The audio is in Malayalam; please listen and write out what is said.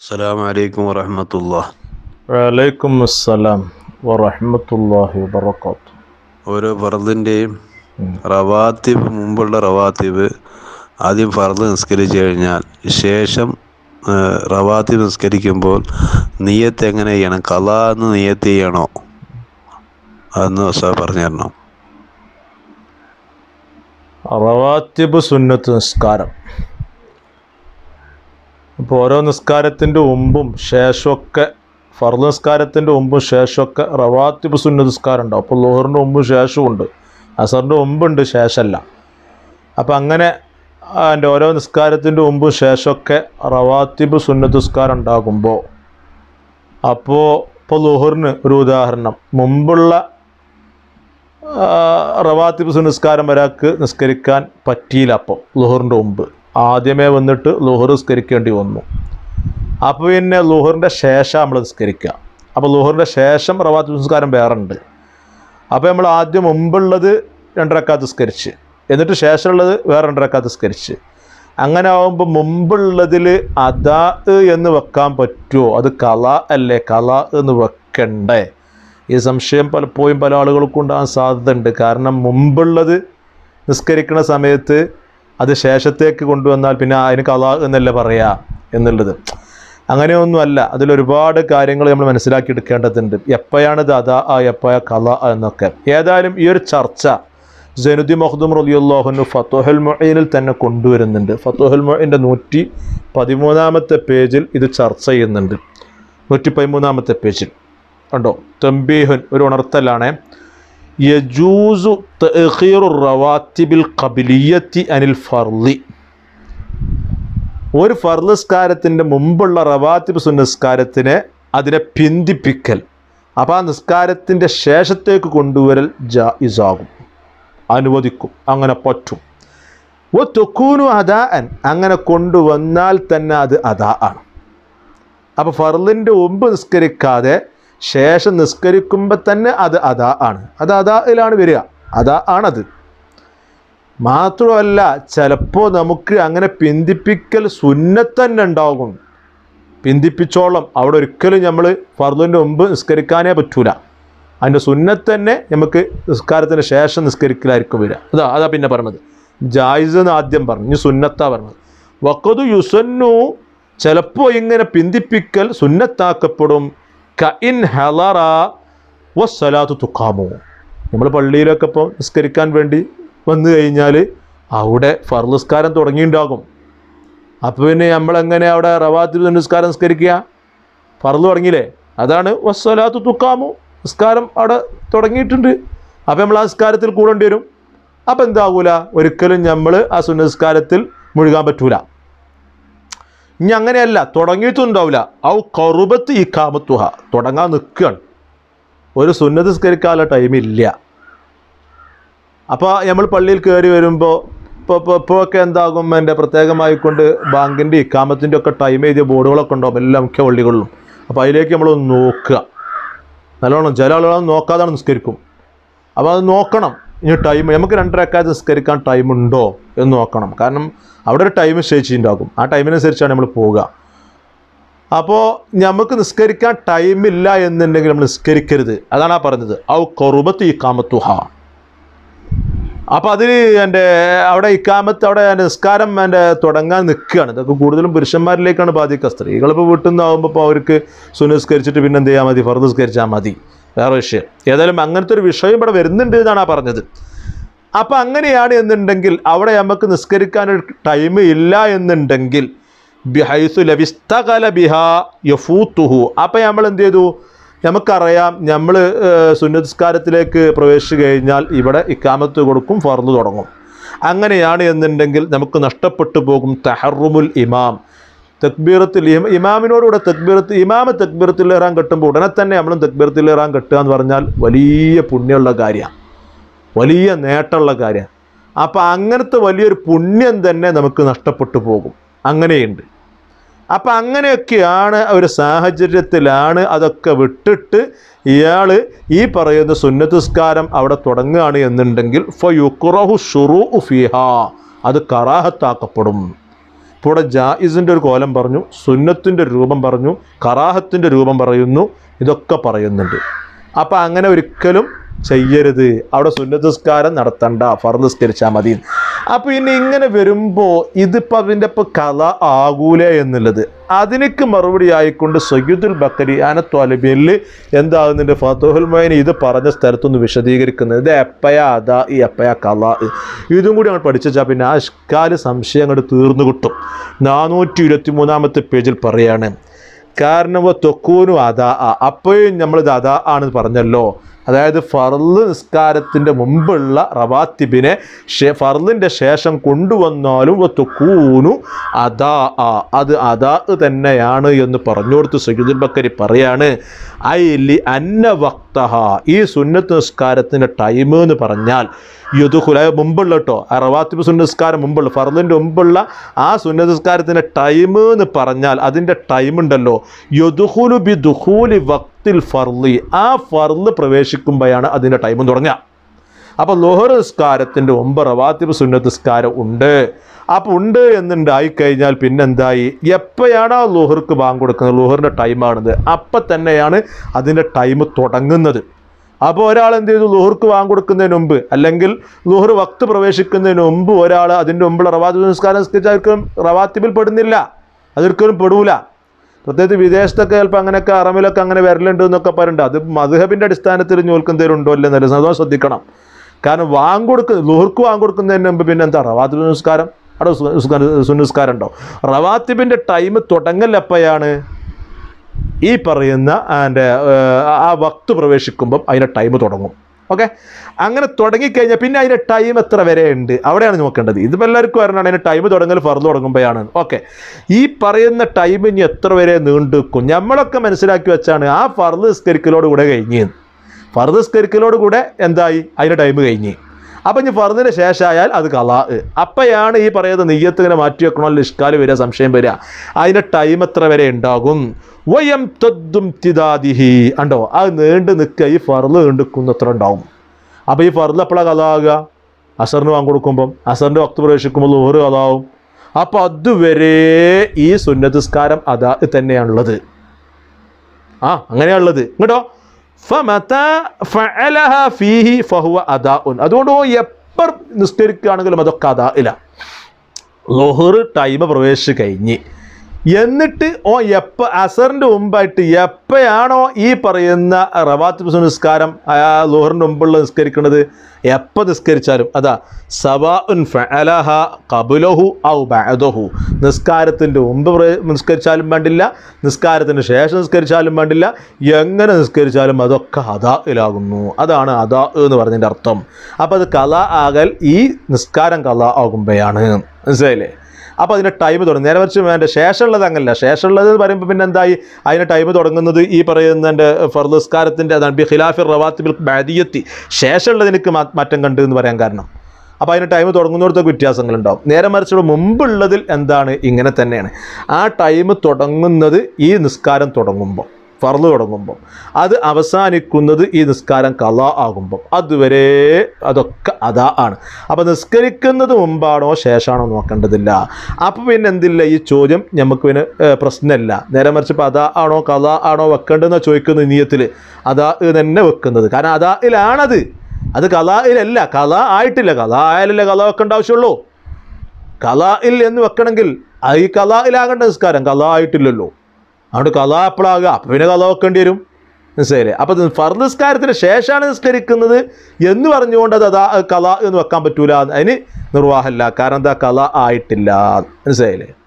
السلام عليكم ورحمة الله വലൈക്കും അസ്സലാം വറഹ്മത്തുള്ളാഹി വബറകാത്ത് ഓരോ ഫർദിൻ്റെയും റവാത്തിബ് മുമ്പുള്ള റവാത്തിബ് ആദ്യം ഫർദ് നിസ്കരിച്ചു കഴിഞ്ഞാൽ ശേഷം ആ, റവാത്തിബ് നിസ്കരിക്കുമ്പോൾ നീയത്ത് എങ്ങനെ ചെയ്യണം കല എന്ന് നീയത്ത് ചെയ്യണോ അതൊന്ന് സാർ പറഞ്ഞു തരണം റവാത്തിബ് സുന്നത്ത് നിസ്കാരം ഇപ്പോൾ ഓരോ നിസ്കാരത്തിൻ്റെ മുമ്പും ശേഷമൊക്കെ ഫർദ് നിസ്കാരത്തിൻ്റെ മുമ്പും ശേഷമൊക്കെ റവാത്തിബ് സുന്നത്ത് നിസ്കാരം ഉണ്ടാവും അപ്പോൾ ലോഹറിൻ്റെ മുമ്പും ശേഷവും ഉണ്ട് അസറിൻ്റെ മുമ്പുണ്ട് ശേഷമല്ല അപ്പോൾ അങ്ങനെ അതിൻ്റെ ഓരോ നിസ്കാരത്തിൻ്റെ മുമ്പും ശേഷമൊക്കെ റവാത്തിബ് സുന്നത്ത് നിസ്കാരം ഉണ്ടാകുമ്പോൾ അപ്പോൾ ഇപ്പോൾ ലോഹറിന് ഒരു ഉദാഹരണം മുമ്പുള്ള ആ, റവാത്തിബ് സുനിസ്കാരം ഒരാൾക്ക് നിസ്കരിക്കാൻ പറ്റിയില്ല അപ്പോൾ ലുഹറിൻ്റെ മുമ്പ് ആദ്യമേ വന്നിട്ട് ലുഹർ നിസ്കരിക്കേണ്ടി വന്നു അപ്പോൾ പിന്നെ ലുഹറിൻ്റെ ശേഷം നമ്മൾ നിസ്കരിക്കുക അപ്പോൾ ലുഹറിൻ്റെ ശേഷം റവാത്തിബ് നിസ്കാരം വേറെ ഉണ്ട് അപ്പോൾ നമ്മൾ ആദ്യം മുമ്പുള്ളത് രണ്ടരക്കാത്ത് നിസ്കരിച്ച് എന്നിട്ട് ശേഷമുള്ളത് വേറെ രണ്ടരക്കാത്ത് നിസ്കരിച്ച് അങ്ങനെ ആകുമ്പോൾ മുമ്പുള്ളതിൽ അദാ എന്ന് വെക്കാൻ പറ്റുമോ അത് കല അല്ലേ കല എന്ന് വെക്കണ്ടേ ഈ സംശയം പലപ്പോഴും പല ആളുകൾക്കും ഉണ്ടാകാൻ സാധ്യതയുണ്ട് കാരണം മുമ്പുള്ളത് നിസ്കരിക്കുന്ന സമയത്ത് അത് ശേഷത്തേക്ക് കൊണ്ടുവന്നാൽ പിന്നെ അതിന് കല എന്നല്ല പറയാ എന്നുള്ളത് അങ്ങനെയൊന്നുമല്ല അതിലൊരുപാട് കാര്യങ്ങൾ നമ്മൾ മനസ്സിലാക്കി എടുക്കേണ്ടതുണ്ട് എപ്പോഴാണ് ഇത് അതാ ആ എപ്പോഴാ കല എന്നൊക്കെ ഏതായാലും ഈ ഒരു ചർച്ച ജനുദ്ദീൻ മഹദൂം റലിയുള്ളാഹുനു ഫത്തോഹൽ മൊയ്നിൽ തന്നെ കൊണ്ടുവരുന്നുണ്ട് ഫത്തോഹൽ മൊയ്ൻ്റെ നൂറ്റി പതിമൂന്നാമത്തെ പേജിൽ ഇത് ചർച്ച ചെയ്യുന്നുണ്ട് നൂറ്റി പതിമൂന്നാമത്തെ പേജിൽ കണ്ടോ തമ്പീഹുൻ ഒരു ഉണർത്തലാണ് യജൂസു തഅഖീറു റവാത്തിബിൽ ഖബിലിയത്തി അനിൽ ഫർളി ഒരു ഫർനിസ്കാരത്തിൻ്റെ മുമ്പുള്ള റവാത്തിബ് സുനിസ്കാരത്തിനെ അതിനെ പിന്തിപ്പിക്കൽ അപ്പോൾ ആ നിസ്കാരത്തിൻ്റെ ശേഷത്തേക്ക് കൊണ്ടുവരൽ ജായിസാകും അനുവദിക്കും അങ്ങനെ പറ്റും ഒ തൊക്കൂനു അദാ അൻ അങ്ങനെ കൊണ്ടുവന്നാൽ തന്നെ അത് അദാ ആണ് അപ്പോൾ ഫർലിൻ്റെ മുമ്പ് നിസ്കരിക്കാതെ ശേഷം നിസ്കരിക്കുമ്പോൾ തന്നെ അത് അതാ ആണ് അത് അതായിലാണ് വരിക അതാ ആണത് മാത്രമല്ല ചിലപ്പോൾ നമുക്ക് അങ്ങനെ പിന്തിപ്പിക്കൽ സുന്നത്തന്നെ ഉണ്ടാകും പിന്തിപ്പിച്ചോളം അവിടെ ഒരിക്കലും നമ്മൾ ഫർദിൻ്റെ മുമ്പ് നിസ്കരിക്കാനേ പറ്റൂല അതിൻ്റെ സുന്നത്ത് തന്നെ നമുക്ക് നിസ്കാരത്തിന് ശേഷം നിസ്കരിക്കലായിരിക്കും വരിക അതാ അതാ പിന്നെ പറഞ്ഞത് ജായിസ് എന്ന് ആദ്യം പറഞ്ഞു ഇനി സുന്നത്താ പറഞ്ഞത് വക്കതു യുസന്നു ചിലപ്പോൾ ഇങ്ങനെ പിന്തിപ്പിക്കൽ സുന്നത്താക്കപ്പെടും ക ഇൻ ഹലറ വസ്സലാത്തു തുക്കാമോ നമ്മൾ പള്ളിയിലൊക്കെ ഇപ്പോൾ നിസ്കരിക്കാൻ വേണ്ടി വന്നു കഴിഞ്ഞാൽ അവിടെ ഫർനിസ്കാരം തുടങ്ങിയിട്ടുണ്ടാകും അപ്പോൾ പിന്നെ നമ്മളെങ്ങനെ അവിടെ റവാത്തിൽ നിസ്കാരം നിസ്കരിക്കുക ഫർദ് തുടങ്ങിയില്ലേ അതാണ് വസ്സലാത്തു തുക്കാമു നിസ്കാരം അവിടെ തുടങ്ങിയിട്ടുണ്ട് അപ്പോൾ നമ്മൾ ആ നിസ്കാരത്തിൽ കൂടേണ്ടി വരും അപ്പോൾ എന്താകൂല ഒരിക്കലും നമ്മൾ ആ സുനിസ്കാരത്തിൽ മുഴുകാൻ പറ്റൂല ഇനി അങ്ങനെയല്ല തുടങ്ങിയിട്ടുണ്ടാവില്ല ഔ കറുബത്ത് ഈ കാമത്തുഹ തുടങ്ങാൻ നിൽക്കുകയാണ് ഒരു സുന്നത്ത് നിസ്കരിക്കാനുള്ള ടൈമില്ല അപ്പോൾ നമ്മൾ പള്ളിയിൽ കയറി വരുമ്പോൾ ഇപ്പോൾ ഇപ്പോൾ ഇപ്പോഴൊക്കെ എന്താകും എൻ്റെ പ്രത്യേകമായിക്കൊണ്ട് ബാങ്കിൻ്റെ ഇക്കാമത്തിൻ്റെ ഒക്കെ ടൈം എഴുതിയ ബോർഡുകളൊക്കെ ഉണ്ടാവും എല്ലാ മുഖ്യ പള്ളികളിലും അപ്പോൾ അതിലേക്ക് നമ്മൾ നോക്കുക നല്ലോണം ചില ആളുകളൊന്നും നോക്കാതെ നിസ്കരിക്കും അപ്പോൾ അത് നോക്കണം ഇനി ടൈം നമുക്ക് രണ്ടരക്കാലത്ത് നിസ്കരിക്കാൻ ടൈം ഉണ്ടോ എന്ന് നോക്കണം കാരണം അവിടെ ഒരു ടൈം നിശ്ചയിച്ചിട്ടുണ്ടാകും ആ ടൈമിനനുസരിച്ചാണ് നമ്മൾ പോവുക അപ്പോൾ നമുക്ക് നിസ്കരിക്കാൻ ടൈമില്ല എന്നുണ്ടെങ്കിൽ നമ്മൾ നിസ്കരിക്കരുത് അതാണ് ആ പറഞ്ഞത് ഔ കൊറുബത്ത് ഈ കാമത്തുഹ അപ്പോൾ അതിൽ എൻ്റെ അവിടെ ഇക്കാമത്ത് അവിടെ എൻ്റെ നിസ്കാരം എൻ്റെ തുടങ്ങാൻ നിൽക്കുകയാണ് ഇതൊക്കെ കൂടുതലും പുരുഷന്മാരിലേക്കാണ് ബാധിക്കുക സ്ത്രീകളിപ്പോൾ വീട്ടിൽ നിന്നാകുമ്പോൾ ഇപ്പോൾ അവർക്ക് സുനിസ്കരിച്ചിട്ട് പിന്നെ എന്ത് ചെയ്യാൽ മതി ഫർദ് നിസ്കരിച്ചാൽ മതി വേറെ വിഷയം ഏതായാലും അങ്ങനത്തെ ഒരു വിഷയം ഇവിടെ വരുന്നുണ്ട് എന്നാണ് ആ പറഞ്ഞത് അപ്പം അങ്ങനെയാണ് എന്നുണ്ടെങ്കിൽ അവിടെ നമുക്ക് നിസ്കരിക്കാൻ ഒരു ടൈം ഇല്ല എന്നുണ്ടെങ്കിൽ ബിഹൈസു ലവിസ്തകല ബിഹ യഫൂത്തുഹു അപ്പം നമ്മൾ എന്ത് ചെയ്തു നമുക്കറിയാം നമ്മൾ സുന്നസ്കാരത്തിലേക്ക് പ്രവേശിച്ചു കഴിഞ്ഞാൽ ഇവിടെ ഇക്കാമത്ത് കൊടുക്കും ഫർദ് തുടങ്ങും അങ്ങനെയാണ് എന്നുണ്ടെങ്കിൽ നമുക്ക് നഷ്ടപ്പെട്ടു പോകും തഹറുമുൽ ഇമാം തക്ബീറത്തിൽ ഇമ- ഇമാമിനോടുകൂടെ തക്ബീറത്ത് ഇമാമ തക്ബീറത്തിൽ ഇറാൻ കെട്ടുമ്പോൾ ഉടനെ തന്നെ നമ്മളും തക്ബീറത്തിൽ ഇറാൻ കെട്ടുക എന്ന് പറഞ്ഞാൽ വലിയ പുണ്യമുള്ള കാര്യമാണ് വലിയ നേട്ടമുള്ള കാര്യമാണ് അപ്പോൾ അങ്ങനത്തെ വലിയൊരു പുണ്യം തന്നെ നമുക്ക് നഷ്ടപ്പെട്ടു പോകും അങ്ങനെയുണ്ട് അപ്പം അങ്ങനെയൊക്കെയാണ് ഒരു സാഹചര്യത്തിലാണ് അതൊക്കെ വിട്ടിട്ട് ഇയാൾ ഈ പറയുന്ന സുന്നത്തിസ്കാരം അവിടെ തുടങ്ങുകയാണ് എന്നുണ്ടെങ്കിൽ ഫയുക്കുറഹു ഷുറു ഫിഹ അത് കറാഹത്താക്കപ്പെടും ഇപ്പോൾ ഇവിടെ ജായിസിൻ്റെ ഒരു കോലം പറഞ്ഞു സുന്നത്തിൻ്റെ രൂപം പറഞ്ഞു കറാഹത്തിൻ്റെ രൂപം പറയുന്നു ഇതൊക്കെ പറയുന്നുണ്ട് അപ്പം അങ്ങനെ ഒരിക്കലും ചെയ്യരുത് അവിടെ സുന്നതസ്കാരം നടത്തണ്ട ഫർനിസ്കരിച്ചാൽ മതി അപ്പോൾ ഇനി ഇങ്ങനെ വരുമ്പോൾ ഇതിപ്പോൾ അതിൻ്റെ ഇപ്പോൾ കഥ ആകൂലേ എന്നുള്ളത് അതിനൊക്കെ മറുപടി ആയിക്കൊണ്ട് സയ്യിദുൽ ബക്കരി അനത്വാലിബിയിൽ എന്താകുന്നുണ്ട് ഫത്തുഹുൽ മൊയ്ൻ ഇത് പറഞ്ഞ സ്ഥലത്തൊന്ന് വിശദീകരിക്കുന്നത് ഇത് എപ്പയാ അതാ ഈ എപ്പയാ കല ഇതും കൂടി അങ്ങോട്ട് പഠിച്ചാൽ പിന്നെ ആ ഇഷ്കാല് സംശയം അങ്ങോട്ട് തീർന്നു കിട്ടും നാനൂറ്റി ഇരുപത്തി മൂന്നാമത്തെ പേജിൽ പറയാണ് കാരണം തൊക്കൂനും അതാ അപ്പോഴും നമ്മളിത് അതാ ആണ് പറഞ്ഞല്ലോ അതായത് ഫർള് നിസ്കാരത്തിൻ്റെ മുമ്പുള്ള റവാത്തിബിനെ ഷെ- ഫർളിൻ്റെ ശേഷം കൊണ്ടുവന്നാലും തൊക്കൂനു അതാ അത് അതാ തന്നെയാണ് എന്ന് പറഞ്ഞു കൊടുത്ത് സയ്യിദുൽ ബക്കരി പറയാണ് ഐ ലി അന്ന വക്തഹ ഈ സുന്നത്ത് നിസ്കാരത്തിൻ്റെ ടൈം എന്ന് പറഞ്ഞാൽ യുദുഹുല മുമ്പുള്ള കേട്ടോ ആ റവാത്തിബ് സുന്നസ്കാരം മുമ്പുള്ള ഫർദിൻ്റെ മുമ്പുള്ള ആ സുന്നസ്കാരത്തിൻ്റെ ടൈം എന്ന് പറഞ്ഞാൽ അതിൻ്റെ ടൈം ഉണ്ടല്ലോ യുദുഹുലു ബി ദുഹൂലി വക്തിൽ ഫർലി ആ ഫർല് പ്രവേശിക്കുമ്പോഴാണ് അതിൻ്റെ ടൈം തുടങ്ങുക അപ്പോൾ ലോഹർ നിസ്കാരത്തിൻ്റെ മുമ്പ് റവാത്തിബ് സുന്നത്ത് നിസ്കാരം ഉണ്ട് അപ്പോൾ ഉണ്ട് എന്നുണ്ടായി കഴിഞ്ഞാൽ പിന്നെന്തായി എപ്പോഴാണ് ആ ലോഹർക്ക് ബാങ്ക് കൊടുക്കുന്നത് ലോഹറിൻ്റെ ടൈമാണിത് അപ്പം തന്നെയാണ് അതിൻ്റെ ടൈം തുടങ്ങുന്നത് അപ്പോൾ ഒരാൾ എന്ത് ചെയ്തു ലുഹർക്ക് വാങ്ങി കൊടുക്കുന്നതിന് മുമ്പ് അല്ലെങ്കിൽ ലുഹർ വക്ത് പ്രവേശിക്കുന്നതിന് മുമ്പ് ഒരാൾ അതിൻ്റെ മുമ്പുള്ള റവാത്തിബ് നിസ്കാരം നിസ്കരിച്ചാൽ റവാത്തിബിൽ പെടുന്നില്ല അതൊരിക്കലും പെടൂല പ്രത്യേകിച്ച് വിദേശത്തൊക്കെ ചിലപ്പോൾ അങ്ങനെയൊക്കെ അറമിലൊക്കെ അങ്ങനെ വരലുണ്ട് എന്നൊക്കെ പറയുന്നുണ്ട് അത് മധുഹബിൻ്റെ അടിസ്ഥാനത്തിൽ ഞോൽക്കെന്തേലും ഉണ്ടോ അല്ലേ എന്നല്ല അതോ ശ്രദ്ധിക്കണം കാരണം വാങ്ങ് കൊടുക്കുന്ന ലുഹർക്ക് വാങ്ങ് കൊടുക്കുന്നതിന് മുമ്പ് പിന്നെ എന്താ റവാത്തിബ് നിസ്കാരം അവിടെ സു- സുസ്കാര- സുനിസ്കാരം ഉണ്ടോ റവാത്തിബിൻ്റെ ടൈം തുടങ്ങൽ എപ്പോഴാണ് ഈ പറയുന്ന അതിൻ്റെ ആ വക്ത് പ്രവേശിക്കുമ്പം അതിൻ്റെ ടൈം തുടങ്ങും ഓക്കെ അങ്ങനെ തുടങ്ങിക്കഴിഞ്ഞാൽ പിന്നെ അതിൻ്റെ ടൈം എത്ര വരെ ഉണ്ട് അവിടെയാണ് നോക്കേണ്ടത് ഇതിപ്പോൾ എല്ലാവർക്കും വരണമാണ് അതിൻ്റെ ടൈം തുടങ്ങൽ ഫർദ് തുടങ്ങുമ്പോഴാണ് ഓക്കെ ഈ പറയുന്ന ടൈം ഇനി എത്ര വരെ നീണ്ടു നിൽക്കും നമ്മളൊക്കെ മനസ്സിലാക്കി വെച്ചാണ് ആ ഫർദ് നിസ്കരിക്കലോട് കൂടെ കഴിഞ്ഞ് ഫർദ് നിസ്കരിക്കലോട് കൂടെ എന്തായി അതിൻ്റെ ടൈം കഴിഞ്ഞ് അപ്പം ഇനി ഫർദിന് ശേഷമായാൽ അത് കലാ അപ്പോഴാണ് ഈ പറയുന്ന നെയ്യത്ത് ഇങ്ങനെ മാറ്റി വെക്കണോ അല്ലെങ്കിൽ ഇഷ്കാല് വരിക സംശയം വരിക അതിൻ്റെ ടൈം എത്ര വരെ ഉണ്ടാകും വയം തദ്ദും തിദാദിഹി ഉണ്ടോ അത് നീണ്ടു നിൽക്കുക ഈ ഫർദ് നീണ്ടു നിൽക്കുന്നത്ര ഉണ്ടാവും അപ്പോൾ ഈ ഫർദ് എപ്പോഴാണ് കലാകുക അസറിന് വാങ്ങി കൊടുക്കുമ്പം അസറിൻ്റെ വക്ത് പ്രവേശിക്കുമ്പോൾ ലോഹറ് കലാവും അപ്പോൾ അതുവരെ ഈ സുന്നതസ്കാരം അതാ തന്നെയാണുള്ളത് ആ അങ്ങനെയാണുള്ളത് ഇങ്ങോട്ടോ ഫമത ഫഅലഹ ഫീഹി ഫഹുവ അദാഉൻ അതുകൊണ്ട് ഓ എപ്പോൾ നിസ്കരിക്കുകയാണെങ്കിലും അതൊക്കെ അദാ ഇല്ല ലോഹർ ടൈം പ്രവേശിച്ച് കഴിഞ്ഞ് എന്നിട്ട് ഓ എപ്പോൾ അസറിൻ്റെ മുമ്പായിട്ട് എപ്പോഴാണോ ഈ പറയുന്ന റവാത്ത് നിസ്കാരം ആ ലോഹറിൻ്റെ മുമ്പുള്ള നിസ്കരിക്കുന്നത് എപ്പോൾ നിസ്കരിച്ചാലും അതാ സവാ ഉൻ ഫഅലഹ കബുലഹു ഔ ബഅദഹു നിസ്കാരത്തിൻ്റെ മുമ്പ് പ്രവേ- നിസ്കരിച്ചാലും വേണ്ടില്ല നിസ്കാരത്തിന് ശേഷം നിസ്കരിച്ചാലും വേണ്ടില്ല എങ്ങനെ നിസ്കരിച്ചാലും അതൊക്കെ അതായിലാകുന്നു അതാണ് അതാ എന്ന് പറഞ്ഞതിൻ്റെ അർത്ഥം അപ്പോൾ അത് കല ആകൽ ഈ നിസ്കാരം കല ആകുമ്പോഴാണ് മനസ്സിലായില്ലേ അപ്പോൾ അതിൻ്റെ ടൈം തുടങ്ങും നേരെ മറിച്ച് അതിൻ്റെ ശേഷമുള്ളത് അങ്ങനല്ല ശേഷമുള്ളത് എന്ന് പറയുമ്പോൾ പിന്നെ എന്തായി അതിൻ്റെ ടൈം തുടങ്ങുന്നത് ഈ പറയുന്നതിൻ്റെ ഫർദസ്കാരത്തിൻ്റെ അതാണ് ബി ഖിലാഫിർ റവാത്തിബിൽ ബാദിയത്തി ശേഷമുള്ളതിനക്ക് മാ- മാറ്റം കണ്ടു എന്ന് പറയാൻ കാരണം അപ്പോൾ അതിന് ടൈം തുടങ്ങുന്നിടത്തൊക്കെ വ്യത്യാസങ്ങളുണ്ടാവും നേരെ മറിച്ച് ഇവിടെ മുമ്പുള്ളതിൽ എന്താണ് ഇങ്ങനെ തന്നെയാണ് ആ ടൈം തുടങ്ങുന്നത് ഈ നിസ്കാരം തുടങ്ങുമ്പോൾ ഫർള് തുടങ്ങുമ്പോൾ അത് അവസാനിക്കുന്നത് ഈ നിസ്കാരം കല ആകുമ്പോൾ അതുവരെ അതൊക്കെ അതാ ആണ് അപ്പോൾ നിസ്കരിക്കുന്നത് മുമ്പാണോ ശേഷമാണോ നോക്കേണ്ടതില്ല അപ്പോൾ പിന്നെ എന്തില്ല ഈ ചോദ്യം നമുക്ക് പിന്നെ ഏഹ്, പ്രശ്നമില്ല നേരെ മറിച്ച് ഇപ്പോൾ അതാ ആണോ കല ആണോ വെക്കേണ്ടതെന്ന് ചോദിക്കുന്ന നീയത്തിൽ അതാ തന്നെ വെക്കുന്നത് കാരണം അതായിലാണത് അത് കലായിലല്ല കല ആയിട്ടില്ല കല ആയാലല്ലേ കല വെക്കേണ്ട ആവശ്യമുള്ളൂ കലായിൽ എന്ന് വെക്കണമെങ്കിൽ അത് ഈ കലായിലാകേണ്ട നിസ്കാരം കല ആയിട്ടില്ലല്ലോ അതുകൊണ്ട് കല എപ്പോഴാകുക അപ്പം പിന്നെ കല വെക്കേണ്ടി വരും മനസ്സിലായില്ലേ അപ്പം ഫർദ് നിസ്കാരത്തിന് ശേഷമാണ് നിസ്കരിക്കുന്നത് എന്ന് പറഞ്ഞുകൊണ്ട് അത് അതാ കല എന്ന് വെക്കാൻ പറ്റൂല അതിന് നിർവാഹമില്ല കാരണം എന്താ കല ആയിട്ടില്ല മനസ്സിലായില്ലേ